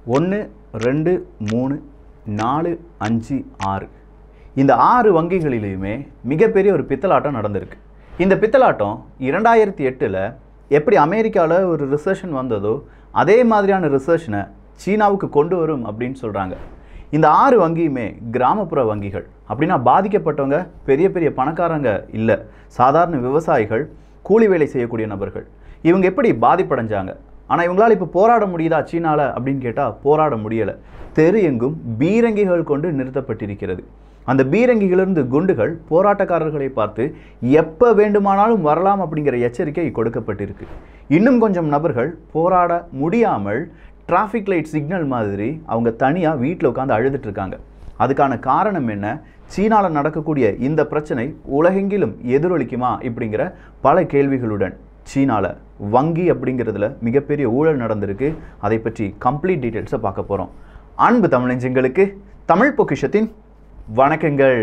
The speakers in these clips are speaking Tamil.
ஒன்று ரெண்டு மூணு நாலு அஞ்சு ஆறு இந்த ஆறு வங்கிகளிலையுமே மிகப்பெரிய ஒரு பித்தலாட்டம் நடந்திருக்கு இந்த பித்தலாட்டம் இரண்டாயிரத்தி எட்டில் எப்படி அமெரிக்காவில் ஒரு ரிசர்ஷன் வந்ததோ அதே மாதிரியான ரிசர்ஷனை சீனாவுக்கு கொண்டு வரும் அப்படின்னு சொல்கிறாங்க இந்த ஆறு வங்கியுமே கிராமப்புற வங்கிகள் அப்படின்னா பாதிக்கப்பட்டவங்க பெரிய பெரிய பணக்காரங்க இல்லை சாதாரண விவசாயிகள் கூலி வேலை செய்யக்கூடிய நபர்கள் இவங்க எப்படி பாதிப்படைஞ்சாங்க ஆனால் இவங்களால் இப்போ போராட முடியுதா சீனால அப்படின்னு கேட்டால் போராட முடியலை தெரு எங்கும் பீரங்கிகள் கொண்டு நிறுத்தப்பட்டிருக்கிறது அந்த பீரங்கிகளிலிருந்து குண்டுகள் போராட்டக்காரர்களை பார்த்து எப்போ வேண்டுமானாலும் வரலாம் அப்படிங்கிற எச்சரிக்கை கொடுக்கப்பட்டிருக்கு இன்னும் கொஞ்சம் நபர்கள் போராட முடியாமல் டிராஃபிக் லைட் சிக்னல் மாதிரி அவங்க தனியாக வீட்டில் உட்காந்து அழுதுட்டு இருக்காங்க அதுக்கான காரணம் என்ன சீனாவில் நடக்கக்கூடிய இந்த பிரச்சனை உலகெங்கிலும் எதிரொலிக்குமா இப்படிங்கிற பல கேள்விகளுடன் சீனாவில் வங்கி அப்படிங்கிறதுல மிகப்பெரிய ஊழல் நடந்திருக்கு அதை பற்றி கம்ப்ளீட் டீட்டெயில்ஸை பார்க்க போகிறோம் அன்பு தமிழஞ்சங்களுக்கு தமிழ் பொக்கிஷத்தின் வணக்கங்கள்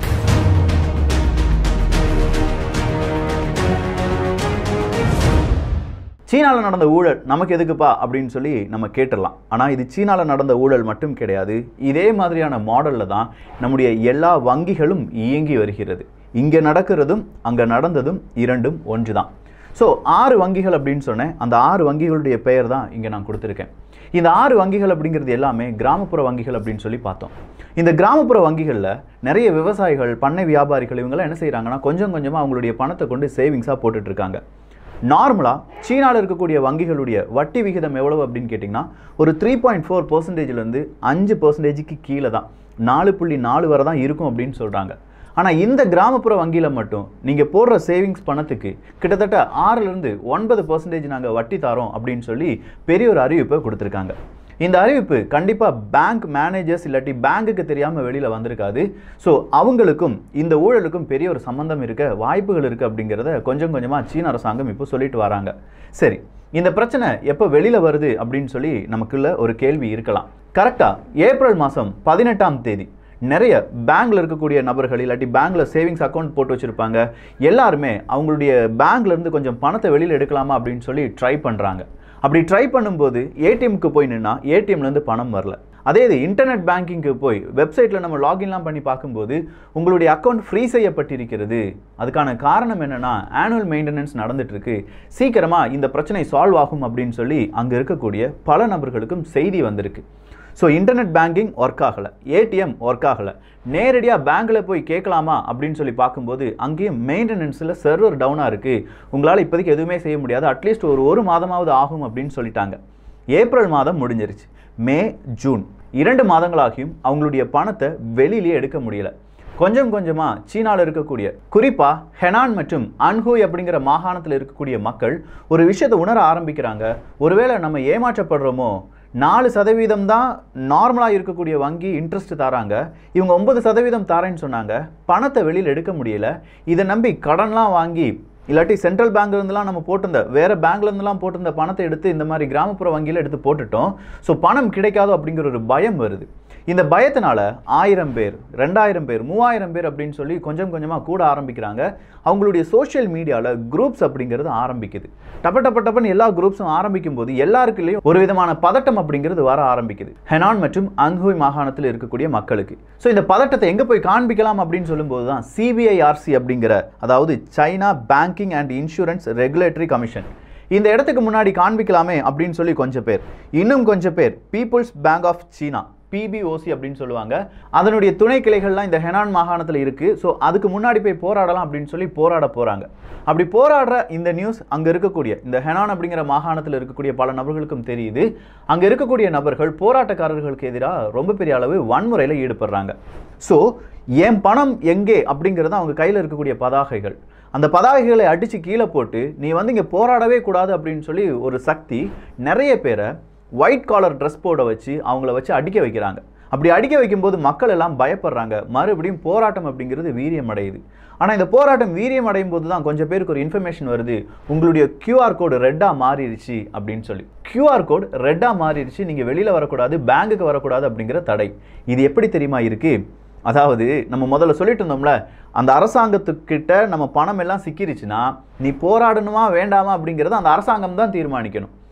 சீனாவில் நடந்த ஊழல் நமக்கு எதுக்குப்பா அப்படின்னு சொல்லி நம்ம கேட்டுடலாம் ஆனால் இது சீனாவில் நடந்த ஊழல் மட்டும் கிடையாது இதே மாதிரியான மாடலில் தான் நம்முடைய எல்லா வங்கிகளும் இயங்கி வருகிறது இங்கே நடக்கிறதும் அங்கே நடந்ததும் இரண்டும் ஒன்று தான் ஸோ ஆறு வங்கிகள் அப்படின்னு சொன்னேன் அந்த ஆறு வங்கிகளுடைய பெயர் தான் இங்கே நான் கொடுத்துருக்கேன் இந்த ஆறு வங்கிகள் அப்படிங்கிறது எல்லாமே கிராமப்புற வங்கிகள் அப்படின்னு சொல்லி பார்த்தோம் இந்த கிராமப்புற வங்கிகளில் நிறைய விவசாயிகள் பண்ணை வியாபாரிகள் இவங்கெல்லாம் என்ன செய்கிறாங்கன்னா கொஞ்சம் கொஞ்சமாக அவங்களுடைய பணத்தை கொண்டு சேவிங்ஸாக போட்டுட்டு இருக்காங்க நார்மலாக சீனாவில் இருக்கக்கூடிய வங்கிகளுடைய வட்டி விகிதம் எவ்வளவு அப்படின்னு கேட்டிங்கன்னா ஒரு த்ரீ பாயிண்ட் ஃபோர் பர்சன்டேஜ்லேருந்து அஞ்சு பர்சன்டேஜுக்கு கீழே தான் நாலு புள்ளி நாலு வரை தான் இருக்கும் அப்படின்னு சொல்கிறாங்க ஆனால் இந்த கிராமப்புற வங்கியில் மட்டும் நீங்கள் போடுற சேவிங்ஸ் பணத்துக்கு கிட்டத்தட்ட ஆறுலேருந்து ஒன்பது பர்சன்டேஜ் நாங்கள் வட்டி தரோம் அப்படின்னு சொல்லி பெரிய ஒரு அறிவிப்பை கொடுத்துருக்காங்க இந்த அறிவிப்பு கண்டிப்பாக பேங்க் மேனேஜர்ஸ் இல்லாட்டி பேங்குக்கு தெரியாமல் வெளியில் வந்திருக்காது ஸோ அவங்களுக்கும் இந்த ஊழலுக்கும் பெரிய ஒரு சம்மந்தம் இருக்க வாய்ப்புகள் இருக்குது அப்படிங்கிறத கொஞ்சம் கொஞ்சமாக சீன அரசாங்கம் இப்போ சொல்லிட்டு வராங்க சரி இந்த பிரச்சனை எப்போ வெளியில் வருது அப்படின்னு சொல்லி நமக்குள்ள ஒரு கேள்வி இருக்கலாம் கரெக்டாக ஏப்ரல் மாதம் பதினெட்டாம் தேதி நிறைய பேங்க்ல இருக்கக்கூடிய நபர்கள் இல்லாட்டி பேங்க்ல சேவிங்ஸ் அக்கௌண்ட் போட்டு வச்சிருப்பாங்க எல்லாருமே அவங்களுடைய பேங்க்ல இருந்து கொஞ்சம் பணத்தை வெளியில் எடுக்கலாமா அப்படின்னு சொல்லி ட்ரை பண்ணுறாங்க அப்படி ட்ரை பண்ணும்போது ஏடிஎம்க்கு போய் நின்னா ஏடிஎம்லேருந்து பணம் வரல அதே இது இன்டர்நெட் பேங்கிங்க்கு போய் வெப்சைட்டில் நம்ம லாகின்லாம் பண்ணி பார்க்கும்போது உங்களுடைய அக்கௌண்ட் ஃப்ரீ செய்யப்பட்டிருக்கிறது அதுக்கான காரணம் என்னென்னா ஆனுவல் மெயின்டெனன்ஸ் நடந்துட்டுருக்கு சீக்கிரமாக இந்த பிரச்சனை சால்வ் ஆகும் அப்படின்னு சொல்லி அங்கே இருக்கக்கூடிய பல நபர்களுக்கும் செய்தி வந்திருக்கு ஸோ இன்டர்நெட் பேங்கிங் ஒர்க் ஆகலை ஏடிஎம் ஒர்க் ஆகலை நேரடியாக பேங்க்கில் போய் கேட்கலாமா அப்படின்னு சொல்லி பார்க்கும்போது அங்கேயும் மெயின்டெனன்ஸில் சர்வர் டவுனாக இருக்குது உங்களால் இப்போதைக்கு எதுவுமே செய்ய முடியாது அட்லீஸ்ட் ஒரு ஒரு மாதமாவது ஆகும் அப்படின்னு சொல்லிட்டாங்க ஏப்ரல் மாதம் முடிஞ்சிருச்சு மே ஜூன் இரண்டு மாதங்களாகியும் அவங்களுடைய பணத்தை வெளியிலேயே எடுக்க முடியல கொஞ்சம் கொஞ்சமாக சீனாவில் இருக்கக்கூடிய குறிப்பாக ஹெனான் மற்றும் அன்ஹூய் அப்படிங்கிற மாகாணத்தில் இருக்கக்கூடிய மக்கள் ஒரு விஷயத்தை உணர ஆரம்பிக்கிறாங்க ஒருவேளை நம்ம ஏமாற்றப்படுறோமோ நாலு சதவீதம் தான் நார்மலாக இருக்கக்கூடிய வங்கி இன்ட்ரெஸ்ட் தராங்க இவங்க ஒன்பது சதவீதம் தரேன்னு சொன்னாங்க பணத்தை வெளியில் எடுக்க முடியல இதை நம்பி கடன்லாம் வாங்கி இல்லாட்டி சென்ட்ரல் பேங்க்ல இருந்துலாம் நம்ம போட்டிருந்த வேற பேங்க்ல இருந்துலாம் போட்டிருந்த பணத்தை எடுத்து இந்த மாதிரி கிராமப்புற வங்கியில் எடுத்து போட்டுட்டோம் ஸோ பணம் கிடைக்காதோ அப்படிங்கிற ஒரு பயம் வருது இந்த பயத்தினால ஆயிரம் பேர் ரெண்டாயிரம் பேர் மூவாயிரம் பேர் அப்படின்னு சொல்லி கொஞ்சம் கொஞ்சமாக கூட ஆரம்பிக்கிறாங்க அவங்களுடைய சோஷியல் மீடியாவில் குரூப்ஸ் அப்படிங்கிறது ஆரம்பிக்குது டப்ப டப்ப டப்பன்னு எல்லா குரூப்ஸும் ஆரம்பிக்கும் போது எல்லாருக்குள்ளேயும் ஒரு விதமான பதட்டம் அப்படிங்கிறது வர ஆரம்பிக்குது ஹெனான் மற்றும் அன்ஹூய் மாகாணத்தில் இருக்கக்கூடிய மக்களுக்கு ஸோ இந்த பதட்டத்தை எங்கே போய் காண்பிக்கலாம் அப்படின்னு சொல்லும்போது தான் சிபிஐஆர்சி அப்படிங்கிற அதாவது China banking and insurance regulatory commission இந்த இடத்துக்கு முன்னாடி காண்பிக்கலாமே அப்படின்னு சொல்லி கொஞ்சம் பேர் இன்னும் கொஞ்சம் பேர் people's bank of China PBOC அப்படின்னு சொல்லுவாங்க அதனுடைய துணை கிளைகள்லாம் இந்த ஹெனான் மாகாணத்தில் இருக்குது ஸோ அதுக்கு முன்னாடி போய் போராடலாம் அப்படின்னு சொல்லி போராட போகிறாங்க அப்படி போராடுற இந்த நியூஸ் அங்கே இருக்கக்கூடிய இந்த ஹெனான் அப்படிங்கிற மாகாணத்தில் இருக்கக்கூடிய பல நபர்களுக்கும் தெரியுது அங்கே இருக்கக்கூடிய நபர்கள் போராட்டக்காரர்களுக்கு எதிராக ரொம்ப பெரிய அளவு வன்முறையில் ஈடுபடுறாங்க ஸோ என் பணம் எங்கே அப்படிங்கிறது அவங்க கையில் இருக்கக்கூடிய பதாகைகள் அந்த பதாகைகளை அடித்து கீழே போட்டு நீ வந்து இங்கே போராடவே கூடாது அப்படின்னு சொல்லி ஒரு சக்தி நிறைய பேரை ஒயிட் காலர் ட்ரெஸ் போட வச்சு அவங்கள வச்சு அடிக்க வைக்கிறாங்க அப்படி அடிக்க வைக்கும்போது மக்கள் எல்லாம் பயப்படுறாங்க மறுபடியும் போராட்டம் அப்படிங்கிறது வீரியம் அடையுது ஆனால் இந்த போராட்டம் வீரியம் அடையும் போது தான் கொஞ்சம் பேருக்கு ஒரு இன்ஃபர்மேஷன் வருது உங்களுடைய கியூஆர் கோடு ரெட்டாக மாறிடுச்சு அப்படின்னு சொல்லி கியூஆர் கோட் ரெட்டாக மாறிடுச்சு நீங்கள் வெளியில் வரக்கூடாது பேங்குக்கு வரக்கூடாது அப்படிங்கிற தடை இது எப்படி தெரியுமா இருக்குது அதாவது நம்ம முதல்ல சொல்லிட்டு இருந்தோம்ல அந்த அரசாங்கத்துக்கிட்ட நம்ம பணம் எல்லாம் சிக்கிருச்சுன்னா நீ போராடணுமா வேண்டாமா அப்படிங்கிறத அந்த அரசாங்கம் தான் தீர்மானிக்கணும்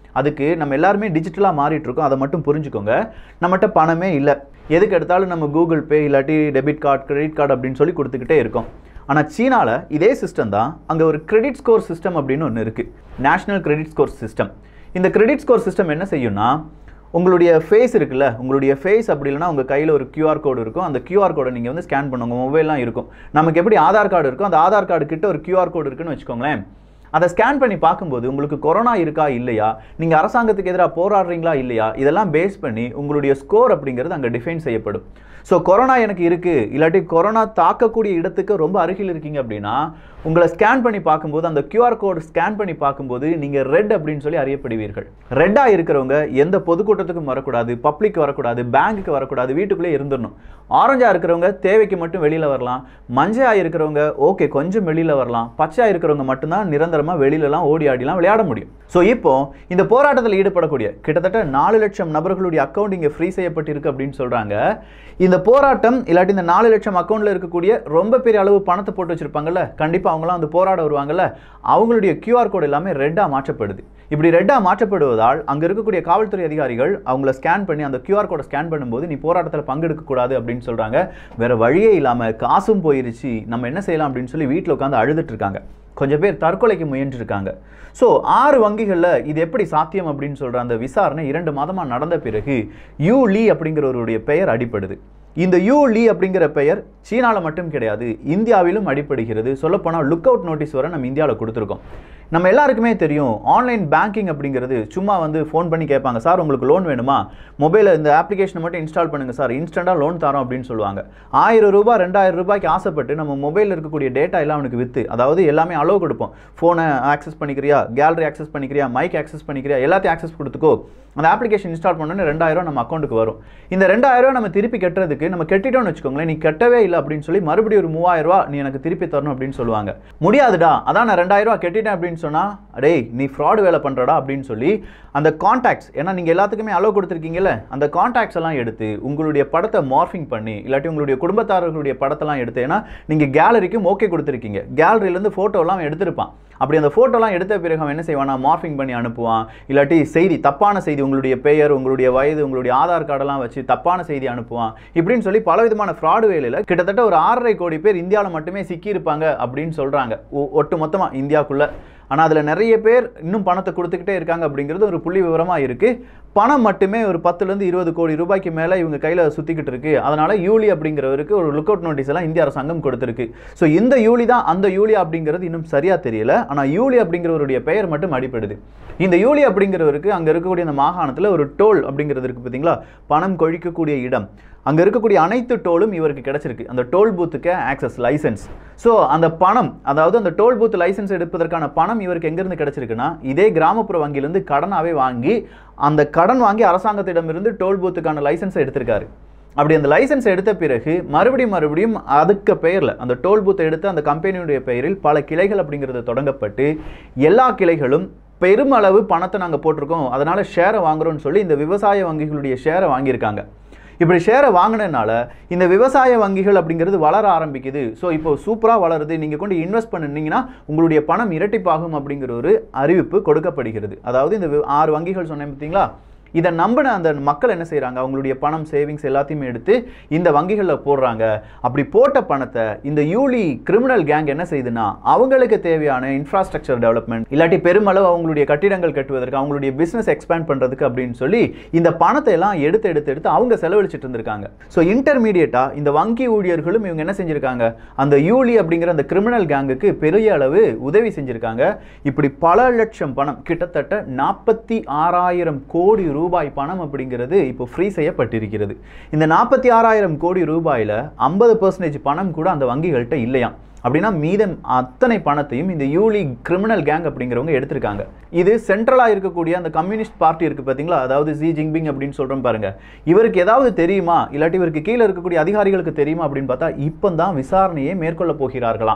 அதுக்கு நம்ம எல்லாருமே டிஜிட்டலாக மாறிட்டு இருக்கோம் அதை மட்டும் புரிஞ்சுக்கோங்க நம்மகிட்ட பணமே இல்லை எதுக்கு எடுத்தாலும் நம்ம கூகுள் பே இல்லாட்டி டெபிட் கார்டு கிரெடிட் கார்டு அப்படின்னு சொல்லி கொடுத்துக்கிட்டே இருக்கோம் ஆனால் சீனாவில் இதே சிஸ்டம் தான் அங்கே ஒரு கிரெடிட் ஸ்கோர் சிஸ்டம் அப்படின்னு ஒன்று இருக்குது நேஷனல் கிரெடிட் ஸ்கோர் சிஸ்டம் இந்த கிரெடிட் ஸ்கோர் சிஸ்டம் என்ன செய்யும்னா உங்களுடைய ஃபேஸ் இருக்குல்ல உங்களுடைய ஃபேஸ் அப்படி இல்லைனா உங்கள் கையில் ஒரு கியூஆர் கோடு இருக்கும் அந்த கியூஆர் கோடை நீங்கள் வந்து ஸ்கேன் பண்ணுங்க மொபைல்லாம் இருக்கும் நமக்கு எப்படி ஆதார் கார்டு இருக்கும் அந்த ஆதார் கார்டு கிட்ட ஒரு கியூஆர் கோடு இருக்குன்னு வச்சுக்கோங்களேன் அதை ஸ்கேன் பண்ணி பார்க்கும்போது உங்களுக்கு கொரோனா இருக்கா இல்லையா நீங்கள் அரசாங்கத்துக்கு எதிராக போராடுறீங்களா இல்லையா இதெல்லாம் பேஸ் பண்ணி உங்களுடைய ஸ்கோர் அப்படிங்கிறது அங்கே டிஃபைன் செய்யப்படும் ஸோ கொரோனா எனக்கு இருக்குது இல்லாட்டி கொரோனா தாக்கக்கூடிய இடத்துக்கு ரொம்ப அருகில் இருக்கீங்க அப்படின்னா உங்களை ஸ்கேன் பண்ணி பார்க்கும்போது அந்த QR கோடு ஸ்கேன் பண்ணி பார்க்கும்போது நீங்கள் ரெட் அப்படின்னு சொல்லி அறியப்படுவீர்கள் ரெட்டாக இருக்கிறவங்க எந்த பொதுக்கூட்டத்துக்கும் வரக்கூடாது பப்ளிக் வரக்கூடாது பேங்க்குக்கு வரக்கூடாது வீட்டுக்குள்ளே இருந்துடணும் ஆரஞ்சாக இருக்கிறவங்க தேவைக்கு மட்டும் வெளியில் வரலாம் மஞ்சளாக இருக்கிறவங்க ஓகே கொஞ்சம் வெளியில் வரலாம் பச்சையாக இருக்கிறவங்க மட்டும்தான் நிரந்தரமாக வெளியிலலாம் ஓடி ஆடிலாம் விளையாட முடியும் ஸோ இப்போ இந்த போராட்டத்தில் ஈடுபடக்கூடிய கிட்டத்தட்ட நாலு லட்சம் நபர்களுடைய அக்கௌண்ட் இங்கே ஃப்ரீ செய்யப்பட்டிருக்கு அப்படின்னு சொல்கிறாங்க இந்த போராட்டம் இல்லாட்டி இந்த நாலு லட்சம் அக்கௌண்ட்டில் இருக்கக்கூடிய ரொம்ப பெரிய அளவு பணத்தை போட்டு வச்சிருப்பாங்கல்ல கண்டிப்பாக அவங்களாம் வந்து போராட வருவாங்கல்ல அவங்களுடைய கியூஆர் கோடு எல்லாமே ரெட்டாக மாற்றப்படுது இப்படி ரெட்டாக மாற்றப்படுவதால் அங்கே இருக்கக்கூடிய காவல்துறை அதிகாரிகள் அவங்கள ஸ்கேன் பண்ணி அந்த கியூஆர் கோடை ஸ்கேன் பண்ணும்போது நீ போராட்டத்தில் பங்கெடுக்கக்கூடாது அப்படின்னு சொல்கிறாங்க வேற வழியே இல்லாமல் காசும் போயிருச்சு நம்ம என்ன செய்யலாம் அப்படின்னு சொல்லி வீட்டில் உட்காந்து அழுதுட்டு இருக்காங்க கொஞ்சம் பேர் தற்கொலைக்கு முயன்றிருக்காங்க ஸோ ஆறு வங்கிகளில் இது எப்படி சாத்தியம் அப்படின்னு சொல்கிற அந்த விசாரணை இரண்டு மாதமாக நடந்த பிறகு யூ லீ அப்படிங்கிறவருடைய பெயர் அடிப்படுது இந்த யூ லீ அப்படிங்கிற பெயர் சீனாவில் மட்டும் கிடையாது இந்தியாவிலும் அடிப்படுகிறது சொல்லப்போனால் லுக் அவுட் நோட்டீஸ் வரை நம்ம இந்தியாவில் கொடுத்துருக்கோம் நம்ம எல்லாருக்குமே தெரியும் ஆன்லைன் பேங்கிங் அப்படிங்கிறது சும்மா வந்து ஃபோன் பண்ணி கேட்பாங்க சார் உங்களுக்கு லோன் வேணுமா மொபைலில் இந்த அப்ளிகேஷனை மட்டும் இன்ஸ்டால் பண்ணுங்க சார் இன்ஸ்டண்ட்டாக லோன் தரோம் அப்படின்னு சொல்லுவாங்க ஆயிரம் ரூபாய் ரெண்டாயிரம் ரூபாய்க்கு ஆசைப்பட்டு நம்ம மொபைலில் இருக்கக்கூடிய டேட்டா எல்லாம் அவனுக்கு விற்று அதாவது எல்லாமே அலோவ் கொடுப்போம் ஃபோனை ஆக்சஸ் பண்ணிக்கிறியா கேலரி ஆக்சஸ் பண்ணிக்கிறியா மைக் ஆக்சஸ் பண்ணிக்கிறியா எல்லாத்தையும் ஆக்சஸ் கொடுத்துக்கோ அந்த அப்ளிகேஷன் இன்ஸ்டால் பண்ணோன்னே ரெண்டாயிரம் நம்ம அக்கௌண்ட்டுக்கு வரும் இந்த ரெண்டாயிரம் நம்ம திருப்பி கட்டுறதுக்கு நம்ம கட்டிட்டோம்னு வச்சுக்கோங்களேன் நீ கட்டவே இல்லை அப்படின்னு சொல்லி மறுபடியும் ஒரு மூவாயிரம் ரூபா நீ எனக்கு திருப்பி தரணும் அப்படின்னு சொல்லுவாங்க முடியாதுடா அதான் நான் ரெண்டாயிரம் ரூபா கட்டிட்டேன் அப்படின்னு சொன்னா டேய் நீ ஃப்ராட் வேலை பண்றடா அப்படின்னு சொல்லி அந்த காண்டாக்ட்ஸ் ஏன்னா நீங்க எல்லாத்துக்குமே அலோவ் கொடுத்துருக்கீங்கல்ல அந்த காண்டாக்ட்ஸ் எல்லாம் எடுத்து உங்களுடைய படத்தை மார்ஃபிங் பண்ணி இல்லாட்டி உங்களுடைய குடும்பத்தாரர்களுடைய படத்தெல்லாம் எடுத்து ஏன்னா நீங்க கேலரிக்கும் ஓகே கொடுத்துருக்கீங்க கேலரியிலேருந்து ஃபோட்டோலாம் எடுத்திருப்பான் அப்படி அந்த ஃபோட்டோலாம் எடுத்த பிறகு அவன் என்ன செய்வானா மார்ஃபிங் பண்ணி அனுப்புவான் இல்லாட்டி செய்தி தப்பான செய்தி உங்களுடைய பெயர் உங்களுடைய வயது உங்களுடைய ஆதார் கார்டெல்லாம் வச்சு தப்பான செய்தி அனுப்புவான் இப்படின்னு சொல்லி பலவிதமான ஃப்ராடு வேலையில் கிட்டத்தட்ட ஒரு ஆறரை கோடி பேர் இந்தியாவில் மட்டுமே சிக்கியிருப்பாங்க அப்படின்னு சொல்கிறாங்க ஒட்டு மொத்தமாக இந்தியாவுக்குள்ளே ஆனால் அதில் நிறைய பேர் இன்னும் பணத்தை கொடுத்துக்கிட்டே இருக்காங்க அப்படிங்கிறது ஒரு புள்ளி விவரமாக இருக்குது பணம் மட்டுமே ஒரு பத்துலேருந்து இருபது கோடி ரூபாய்க்கு மேலே இவங்க கையில் சுற்றிக்கிட்டு இருக்கு அதனால் யூலி அப்படிங்கிறவருக்கு ஒரு லுக் அவுட் நோட்டீஸ் எல்லாம் இந்திய அரசாங்கம் கொடுத்துருக்கு ஸோ இந்த யூலி தான் அந்த யூலி அப்படிங்கிறது இன்னும் சரியாக தெரியல ஆனால் யூலி அப்படிங்கிறவருடைய பெயர் மட்டும் அடிப்படுது இந்த யூலி அப்படிங்கிறவருக்கு அங்கே இருக்கக்கூடிய அந்த மாகாணத்தில் ஒரு டோல் அப்படிங்கிறது இருக்குது பார்த்தீங்களா பணம் கொழிக்கக்கூடிய இடம் அங்கே இருக்கக்கூடிய அனைத்து டோலும் இவருக்கு கிடைச்சிருக்கு அந்த டோல் பூத்துக்கு ஆக்சஸ் லைசன்ஸ் ஸோ அந்த பணம் அதாவது அந்த டோல் பூத் லைசன்ஸ் எடுப்பதற்கான பணம் இவருக்கு எங்கேருந்து கிடைச்சிருக்குன்னா இதே கிராமப்புற வங்கியிலேருந்து கடனாகவே வாங்கி அந்த கடன் வாங்கி அரசாங்கத்திடமிருந்து டோல் பூத்துக்கான லைசன்ஸை எடுத்திருக்காரு அப்படி அந்த லைசன்ஸ் எடுத்த பிறகு மறுபடியும் மறுபடியும் அதுக்கு பெயரில் அந்த டோல் பூத்தை எடுத்து அந்த கம்பெனியுடைய பெயரில் பல கிளைகள் அப்படிங்கிறது தொடங்கப்பட்டு எல்லா கிளைகளும் பெருமளவு பணத்தை நாங்கள் போட்டிருக்கோம் அதனால் ஷேரை வாங்குறோம்னு சொல்லி இந்த விவசாய வங்கிகளுடைய ஷேரை வாங்கியிருக்காங்க இப்படி ஷேரை வாங்கினதுனால இந்த விவசாய வங்கிகள் அப்படிங்கிறது வளர ஆரம்பிக்குது ஸோ இப்போ சூப்பராக வளருது நீங்கள் கொண்டு இன்வெஸ்ட் பண்ணினீங்கன்னா உங்களுடைய பணம் இரட்டிப்பாகும் அப்படிங்கிற ஒரு அறிவிப்பு கொடுக்கப்படுகிறது அதாவது இந்த வி- ஆறு வங்கிகள் சொன்னேன் பார்த்தீங்களா இதை நம்பின அந்த மக்கள் என்ன செய்கிறாங்க அவங்களுடைய பணம் சேவிங்ஸ் எல்லாத்தையுமே எடுத்து இந்த வங்கிகளில் போடுறாங்க அப்படி போட்ட பணத்தை இந்த யூலி கிரிமினல் கேங் என்ன செய்யுதுன்னா அவங்களுக்கு தேவையான இன்ஃப்ராஸ்ட்ரக்சர் டெவலப்மெண்ட் இல்லாட்டி பெருமளவு அவங்களுடைய கட்டிடங்கள் கட்டுவதற்கு அவங்களுடைய பிஸ்னஸ் எக்ஸ்பேண்ட் பண்ணுறதுக்கு அப்படின்னு சொல்லி இந்த பணத்தை எல்லாம் எடுத்து எடுத்து எடுத்து அவங்க செலவழிச்சிட்டு இருந்திருக்காங்க ஸோ இன்டர்மீடியட்டாக இந்த வங்கி ஊழியர்களும் இவங்க என்ன செஞ்சிருக்காங்க அந்த யூலி அப்படிங்கிற அந்த கிரிமினல் கேங்குக்கு பெரிய அளவு உதவி செஞ்சிருக்காங்க இப்படி பல லட்சம் பணம் கிட்டத்தட்ட நாற்பத்தி ஆறாயிரம் கோடி ரூபாய் பணம் அப்படிங்கிறது இப்போ ஃப்ரீ செய்யப்பட்டிருக்கிறது இந்த நாற்பத்தி ஆறாயிரம் கோடி ரூபாயில் ஐம்பது பர்சன்டேஜ் பணம் கூட அந்த வங்கிகள்கிட்ட இல்லையாம் அப்படின்னா மீதம் அத்தனை பணத்தையும் இந்த யூலி கிரிமினல் கேங் அப்படிங்கிறவங்க எடுத்திருக்காங்க இது சென்ட்ரலாக இருக்கக்கூடிய அந்த கம்யூனிஸ்ட் பார்ட்டி இருக்கு பார்த்தீங்களா அதாவது ஜி ஜிங்பிங் அப்படின்னு சொல்கிறோம் பாருங்க இவருக்கு ஏதாவது தெரியுமா இல்லாட்டி இவருக்கு கீழே இருக்கக்கூடிய அதிகாரிகளுக்கு தெரியுமா அப்படின்னு பார்த்தா இப்போ தான் விசாரணையை மேற்கொள்ள போகிறார்களாம்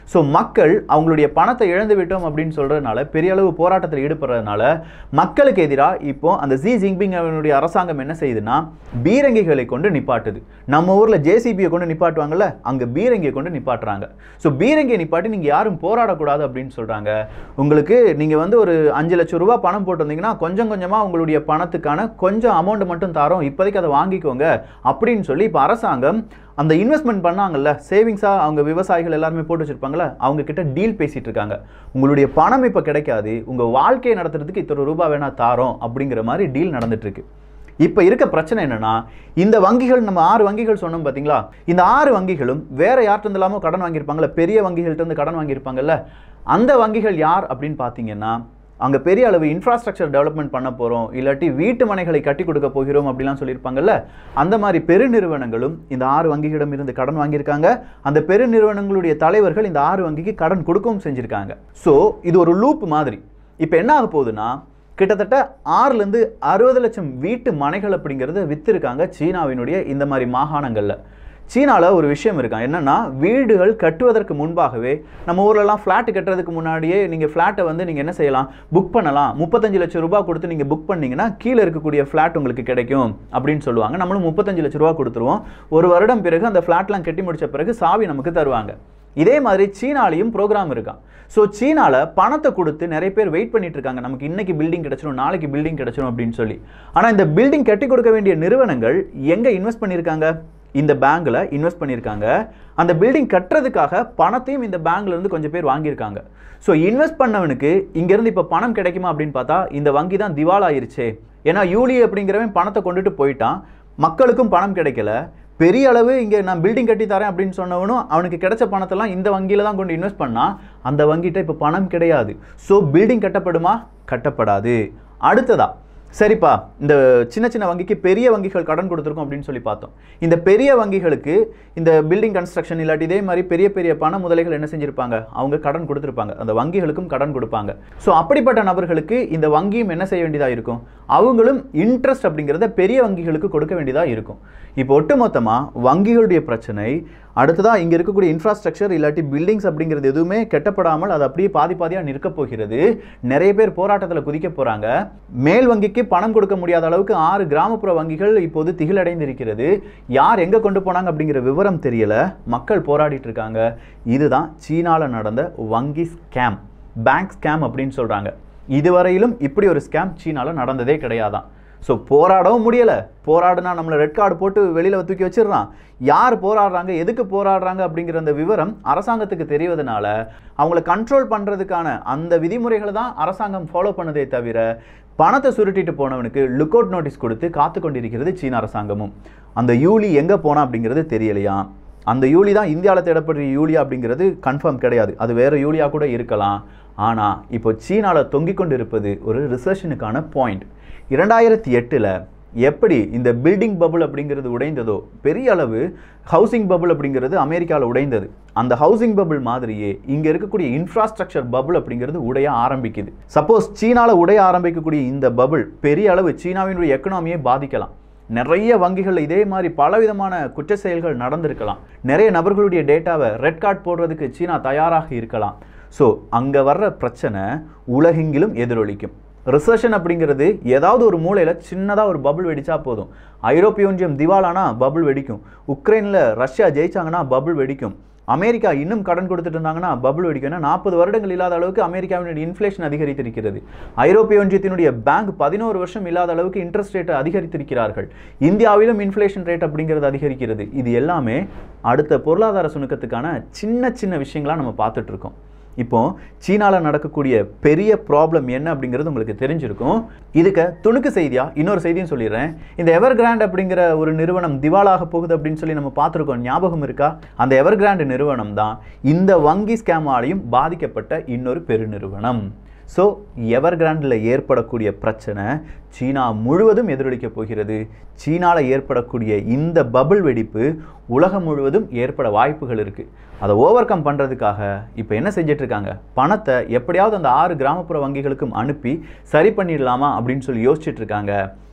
ஸோ மக்கள் அவங்களுடைய பணத்தை இழந்து விட்டோம் அப்படின்னு சொல்றதுனால பெரிய அளவு போராட்டத்தில் ஈடுபடுறதுனால மக்களுக்கு எதிராக இப்போ அந்த ஜி ஜின்பிங் அவனுடைய அரசாங்கம் என்ன செய்யுதுன்னா பீரங்கிகளை கொண்டு நிப்பாட்டுது நம்ம ஊர்ல ஜேசிபியை கொண்டு நிப்பாட்டுவாங்கல்ல அங்க பீரங்கியை கொண்டு நிப்பாட்டுறாங்க ஸோ பீரங்கியை நிப்பாட்டி நீங்க யாரும் போராடக்கூடாது அப்படின்னு சொல்றாங்க உங்களுக்கு நீங்க வந்து ஒரு அஞ்சு லட்சம் ரூபாய் பணம் போட்டிருந்தீங்கன்னா கொஞ்சம் கொஞ்சமா உங்களுடைய பணத்துக்கான கொஞ்சம் அமௌண்ட் மட்டும் தரோம் இப்போதைக்கு அதை வாங்கிக்கோங்க அப்படின்னு சொல்லி இப்போ அரசாங்கம் அந்த இன்வெஸ்ட்மெண்ட் பண்ணாங்கல்ல சேவிங்ஸாக அவங்க விவசாயிகள் எல்லாருமே போட்டு வச்சிருப்பாங்கல்ல அவங்க கிட்ட டீல் பேசிட்டு இருக்காங்க உங்களுடைய பணம் இப்போ கிடைக்காது உங்க வாழ்க்கையை நடத்துறதுக்கு இத்தனை ரூபாய் வேணா தாரோம் அப்படிங்கிற மாதிரி டீல் நடந்துட்டு இருக்கு இப்போ இருக்க பிரச்சனை என்னன்னா இந்த வங்கிகள் நம்ம ஆறு வங்கிகள் சொன்னோம் பார்த்தீங்களா இந்த ஆறு வங்கிகளும் வேற யார்கிட்ட இல்லாமோ கடன் வாங்கியிருப்பாங்கல்ல பெரிய வங்கிகள்ட்ட இருந்து கடன் வாங்கியிருப்பாங்கல்ல அந்த வங்கிகள் யார் அப்படின்னு பார்த்தீங்கன்னா அங்கே பெரிய அளவு இன்ஃப்ராஸ்ட்ரக்சர் டெவலப்மெண்ட் பண்ண போகிறோம் இல்லாட்டி வீட்டு மனைகளை கட்டி கொடுக்க போகிறோம் அப்படிலாம் சொல்லியிருப்பாங்கல்ல அந்த மாதிரி பெருநிறுவனங்களும் இந்த ஆறு வங்கிகளிடம் இருந்து கடன் வாங்கியிருக்காங்க அந்த பெருநிறுவனங்களுடைய தலைவர்கள் இந்த ஆறு வங்கிக்கு கடன் கொடுக்கவும் செஞ்சுருக்காங்க ஸோ இது ஒரு லூப் மாதிரி இப்போ என்ன ஆக போகுதுன்னா கிட்டத்தட்ட ஆறுலேருந்து அறுபது லட்சம் வீட்டு மனைகள் அப்படிங்கிறத வித்திருக்காங்க சீனாவினுடைய இந்த மாதிரி மாகாணங்களில் சீனாவில் ஒரு விஷயம் இருக்கான் என்னன்னா வீடுகள் கட்டுவதற்கு முன்பாகவே நம்ம ஊர்லலாம் ஃப்ளாட் கட்டுறதுக்கு முன்னாடியே நீங்கள் ஃப்ளாட்டை வந்து நீங்கள் என்ன செய்யலாம் புக் பண்ணலாம் முப்பத்தஞ்சு லட்சம் ரூபாய் கொடுத்து நீங்கள் புக் பண்ணீங்கன்னா கீழே இருக்கக்கூடிய ஃப்ளாட் உங்களுக்கு கிடைக்கும் அப்படின்னு சொல்லுவாங்க நம்மளும் முப்பத்தஞ்சு லட்ச ரூபா கொடுத்துருவோம் ஒரு வருடம் பிறகு அந்த ஃப்ளாட்லாம் கட்டி முடிச்ச பிறகு சாவி நமக்கு தருவாங்க இதே மாதிரி சீனாலையும் ப்ரோக்ராம் இருக்கான் ஸோ சீனால பணத்தை கொடுத்து நிறைய பேர் வெயிட் பண்ணிட்டு இருக்காங்க நமக்கு இன்னைக்கு பில்டிங் கிடைச்சிடும் நாளைக்கு பில்டிங் கிடைச்சிடும் அப்படின்னு சொல்லி ஆனால் இந்த பில்டிங் கட்டி கொடுக்க வேண்டிய நிறுவனங்கள் எங்கே இன்வெஸ்ட் பண்ணியிருக்காங்க இந்த பேங்க்ல இன்வெஸ்ட் பண்ணியிருக்காங்க அந்த பில்டிங் கட்டுறதுக்காக பணத்தையும் இந்த பேங்க்ல இருந்து கொஞ்சம் பேர் வாங்கியிருக்காங்க ஸோ இன்வெஸ்ட் பண்ணவனுக்கு இங்கேருந்து இப்போ பணம் கிடைக்குமா அப்படின்னு பார்த்தா இந்த வங்கி தான் திவால் ஆயிருச்சே ஏன்னா யூலி அப்படிங்கிறவன் பணத்தை கொண்டுட்டு போயிட்டான் மக்களுக்கும் பணம் கிடைக்கல பெரிய அளவு இங்கே நான் பில்டிங் கட்டி தரேன் அப்படின்னு சொன்னவனும் அவனுக்கு கிடைச்ச பணத்தெல்லாம் இந்த வங்கியில் தான் கொண்டு இன்வெஸ்ட் பண்ணா அந்த வங்கிட்ட இப்போ பணம் கிடையாது ஸோ பில்டிங் கட்டப்படுமா கட்டப்படாது அடுத்ததா சரிப்பா இந்த சின்ன சின்ன வங்கிக்கு பெரிய வங்கிகள் கடன் கொடுத்துருக்கோம் அப்படின்னு சொல்லி பார்த்தோம் இந்த பெரிய வங்கிகளுக்கு இந்த பில்டிங் கன்ஸ்ட்ரக்ஷன் இல்லாட்டி இதே மாதிரி பெரிய பெரிய பண முதலைகள் என்ன செஞ்சிருப்பாங்க அவங்க கடன் கொடுத்துருப்பாங்க அந்த வங்கிகளுக்கும் கடன் கொடுப்பாங்க ஸோ அப்படிப்பட்ட நபர்களுக்கு இந்த வங்கியும் என்ன செய்ய வேண்டியதாக இருக்கும் அவங்களும் இன்ட்ரெஸ்ட் அப்படிங்கிறத பெரிய வங்கிகளுக்கு கொடுக்க வேண்டியதாக இருக்கும் இப்போ ஒட்டுமொத்தமாக வங்கிகளுடைய பிரச்சனை அடுத்ததாக இங்கே இருக்கக்கூடிய இன்ஃப்ராஸ்ட்ரக்சர் இல்லாட்டி பில்டிங்ஸ் அப்படிங்கிறது எதுவுமே கெட்டப்படாமல் அது அப்படியே பாதி பாதியாக நிற்க போகிறது நிறைய பேர் போராட்டத்தில் குதிக்க போகிறாங்க மேல் வங்கிக்கு பணம் கொடுக்க முடியாத அளவுக்கு ஆறு கிராமப்புற வங்கிகள் இப்போது திகிலடைந்து இருக்கிறது யார் எங்கே கொண்டு போனாங்க அப்படிங்கிற விவரம் தெரியல மக்கள் போராடிட்டு இருக்காங்க இதுதான் சீனாவில் நடந்த வங்கி ஸ்கேம் பேங்க் ஸ்கேம் அப்படின்னு சொல்கிறாங்க இதுவரையிலும் இப்படி ஒரு ஸ்கேம் சீனாவில் நடந்ததே கிடையாதான் ஸோ போராடவும் முடியலை போராடுனா நம்மளை ரெட் கார்டு போட்டு வெளியில் தூக்கி வச்சிடுறான் யார் போராடுறாங்க எதுக்கு போராடுறாங்க அப்படிங்கிற அந்த விவரம் அரசாங்கத்துக்கு தெரிவதனால அவங்கள கண்ட்ரோல் பண்ணுறதுக்கான அந்த விதிமுறைகளை தான் அரசாங்கம் ஃபாலோ பண்ணதே தவிர பணத்தை சுருட்டிட்டு போனவனுக்கு லுக் அவுட் நோட்டீஸ் கொடுத்து காத்து கொண்டிருக்கிறது சீன அரசாங்கமும் அந்த யூலி எங்கே போனா அப்படிங்கிறது தெரியலையா அந்த யூலி தான் இந்தியாவில் தேடப்படுற யூலியா அப்படிங்கிறது கன்ஃபார்ம் கிடையாது அது வேற யூலியா கூட இருக்கலாம் ஆனால் இப்போ சீனாவில் தொங்கிக் கொண்டு இருப்பது ஒரு ரிசர்ஷனுக்கான பாயிண்ட் இரண்டாயிரத்தி எட்டில் எப்படி இந்த பில்டிங் பபுள் அப்படிங்கிறது உடைந்ததோ பெரிய அளவு ஹவுசிங் பபுள் அப்படிங்கிறது அமெரிக்காவில் உடைந்தது அந்த ஹவுசிங் பபுள் மாதிரியே இங்கே இருக்கக்கூடிய இன்ஃப்ராஸ்ட்ரக்சர் பபுள் அப்படிங்கிறது உடைய ஆரம்பிக்குது சப்போஸ் சீனாவில் உடைய ஆரம்பிக்கக்கூடிய இந்த பபுள் பெரிய அளவு சீனாவினுடைய எக்கனாமியை பாதிக்கலாம் நிறைய வங்கிகளில் இதே மாதிரி பலவிதமான குற்ற செயல்கள் நடந்திருக்கலாம் நிறைய நபர்களுடைய டேட்டாவை ரெட் கார்டு போடுறதுக்கு சீனா தயாராக இருக்கலாம் ஸோ அங்கே வர்ற பிரச்சனை உலகெங்கிலும் எதிரொலிக்கும் ரிசர்ஷன் அப்படிங்கிறது ஏதாவது ஒரு மூலையில் சின்னதாக ஒரு பபுள் வெடிச்சா போதும் ஐரோப்பிய ஒன்றியம் திவாலானா பபுள் வெடிக்கும் உக்ரைனில் ரஷ்யா ஜெயிச்சாங்கன்னா பபுள் வெடிக்கும் அமெரிக்கா இன்னும் கடன் கொடுத்துட்டு இருந்தாங்கன்னா பபுள் வெடிக்கும் ஏன்னா நாற்பது வருடங்கள் இல்லாத அளவுக்கு அமெரிக்காவினுடைய இன்ஃப்ளேஷன் அதிகரித்திருக்கிறது ஐரோப்பிய ஒன்றியத்தினுடைய பேங்க் பதினோரு வருஷம் இல்லாத அளவுக்கு இன்ட்ரெஸ்ட் ரேட்டை அதிகரித்திருக்கிறார்கள் இந்தியாவிலும் இன்ஃப்ளேஷன் ரேட் அப்படிங்கிறது அதிகரிக்கிறது இது எல்லாமே அடுத்த பொருளாதார சுணுக்கத்துக்கான சின்ன சின்ன விஷயங்களா நம்ம பார்த்துட்டு இருக்கோம் இப்போ சீனாவில் நடக்கக்கூடிய பெரிய ப்ராப்ளம் என்ன அப்படிங்கிறது உங்களுக்கு தெரிஞ்சிருக்கும் இதுக்கு துணுக்கு செய்தியா இன்னொரு செய்தியும் சொல்லிடுறேன் இந்த எவர் கிராண்ட் அப்படிங்கிற ஒரு நிறுவனம் திவாலாக போகுது அப்படின்னு சொல்லி நம்ம பார்த்துருக்கோம் ஞாபகம் இருக்கா அந்த எவர் கிராண்ட் நிறுவனம் தான் இந்த வங்கி ஸ்கேமாலையும் பாதிக்கப்பட்ட இன்னொரு பெருநிறுவனம் ஸோ எவர் கிராண்டில் ஏற்படக்கூடிய பிரச்சனை சீனா முழுவதும் எதிரொலிக்க போகிறது சீனாவில் ஏற்படக்கூடிய இந்த பபுள் வெடிப்பு உலகம் முழுவதும் ஏற்பட வாய்ப்புகள் இருக்குது அதை ஓவர் கம் பண்ணுறதுக்காக இப்போ என்ன செஞ்சுட்டு இருக்காங்க பணத்தை எப்படியாவது அந்த ஆறு கிராமப்புற வங்கிகளுக்கும் அனுப்பி சரி பண்ணிடலாமா அப்படின்னு சொல்லி யோசிச்சுட்டு இருக்காங்க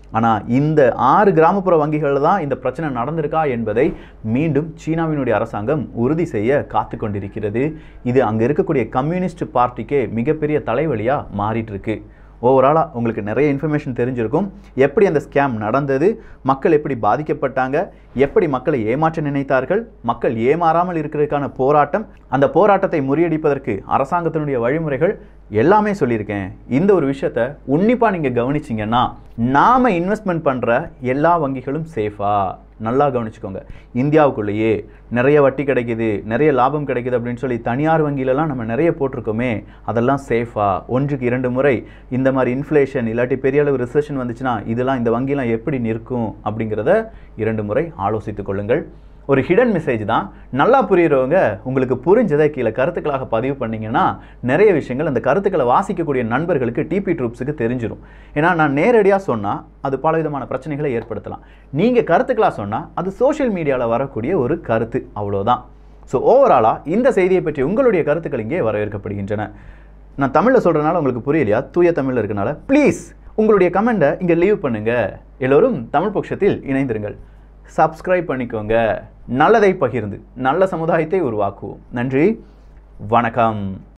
ஆனால் இந்த ஆறு கிராமப்புற வங்கிகளில் தான் இந்த பிரச்சனை நடந்திருக்கா என்பதை மீண்டும் சீனாவினுடைய அரசாங்கம் உறுதி செய்ய காத்து கொண்டிருக்கிறது இது அங்கே இருக்கக்கூடிய கம்யூனிஸ்ட் பார்ட்டிக்கே மிகப்பெரிய தலைவலியாக மாறிட்டு இருக்கு ஓவராலாக உங்களுக்கு நிறைய இன்ஃபர்மேஷன் தெரிஞ்சிருக்கும் எப்படி அந்த ஸ்கேம் நடந்தது மக்கள் எப்படி பாதிக்கப்பட்டாங்க எப்படி மக்களை ஏமாற்ற நினைத்தார்கள் மக்கள் ஏமாறாமல் இருக்கிறதுக்கான போராட்டம் அந்த போராட்டத்தை முறியடிப்பதற்கு அரசாங்கத்தினுடைய வழிமுறைகள் எல்லாமே சொல்லியிருக்கேன் இந்த ஒரு விஷயத்த உன்னிப்பாக நீங்கள் கவனிச்சிங்கன்னா நாம் இன்வெஸ்ட்மெண்ட் பண்ணுற எல்லா வங்கிகளும் சேஃபா நல்லா கவனிச்சுக்கோங்க இந்தியாவுக்குள்ளேயே நிறைய வட்டி கிடைக்குது நிறைய லாபம் கிடைக்குது அப்படின்னு சொல்லி தனியார் வங்கியிலலாம் நம்ம நிறைய போட்டிருக்கோமே அதெல்லாம் சேஃபா ஒன்றுக்கு இரண்டு முறை இந்த மாதிரி இன்ஃப்ளேஷன் இல்லாட்டி பெரிய அளவு ரிசெஷன் வந்துச்சுன்னா இதெல்லாம் இந்த வங்கிலாம் எப்படி நிற்கும் அப்படிங்கிறத இரண்டு முறை ஆலோசித்துக் கொள்ளுங்கள் ஒரு ஹிடன் மெசேஜ் தான் நல்லா புரியுறவங்க உங்களுக்கு புரிஞ்சதை கீழே கருத்துக்களாக பதிவு பண்ணீங்கன்னா நிறைய விஷயங்கள் அந்த கருத்துக்களை வாசிக்கக்கூடிய நண்பர்களுக்கு டிபி ட்ரூப்ஸுக்கு தெரிஞ்சிடும் ஏன்னா நான் நேரடியாக சொன்னால் அது பலவிதமான பிரச்சனைகளை ஏற்படுத்தலாம் நீங்கள் கருத்துக்களாக சொன்னால் அது சோஷியல் மீடியாவில் வரக்கூடிய ஒரு கருத்து அவ்வளோதான் ஸோ ஓவராலாக இந்த செய்தியை பற்றி உங்களுடைய கருத்துக்கள் இங்கே வரவேற்கப்படுகின்றன நான் தமிழில் சொல்கிறனால உங்களுக்கு புரியலையா தூய தமிழில் இருக்கனால ப்ளீஸ் உங்களுடைய கமெண்ட்டை இங்கே லீவ் பண்ணுங்கள் எல்லோரும் தமிழ் பட்சத்தில் இணைந்திருங்கள் சப்ஸ்கிரைப் பண்ணிக்கோங்க நல்லதை பகிர்ந்து நல்ல சமுதாயத்தை உருவாக்குவோம் நன்றி வணக்கம்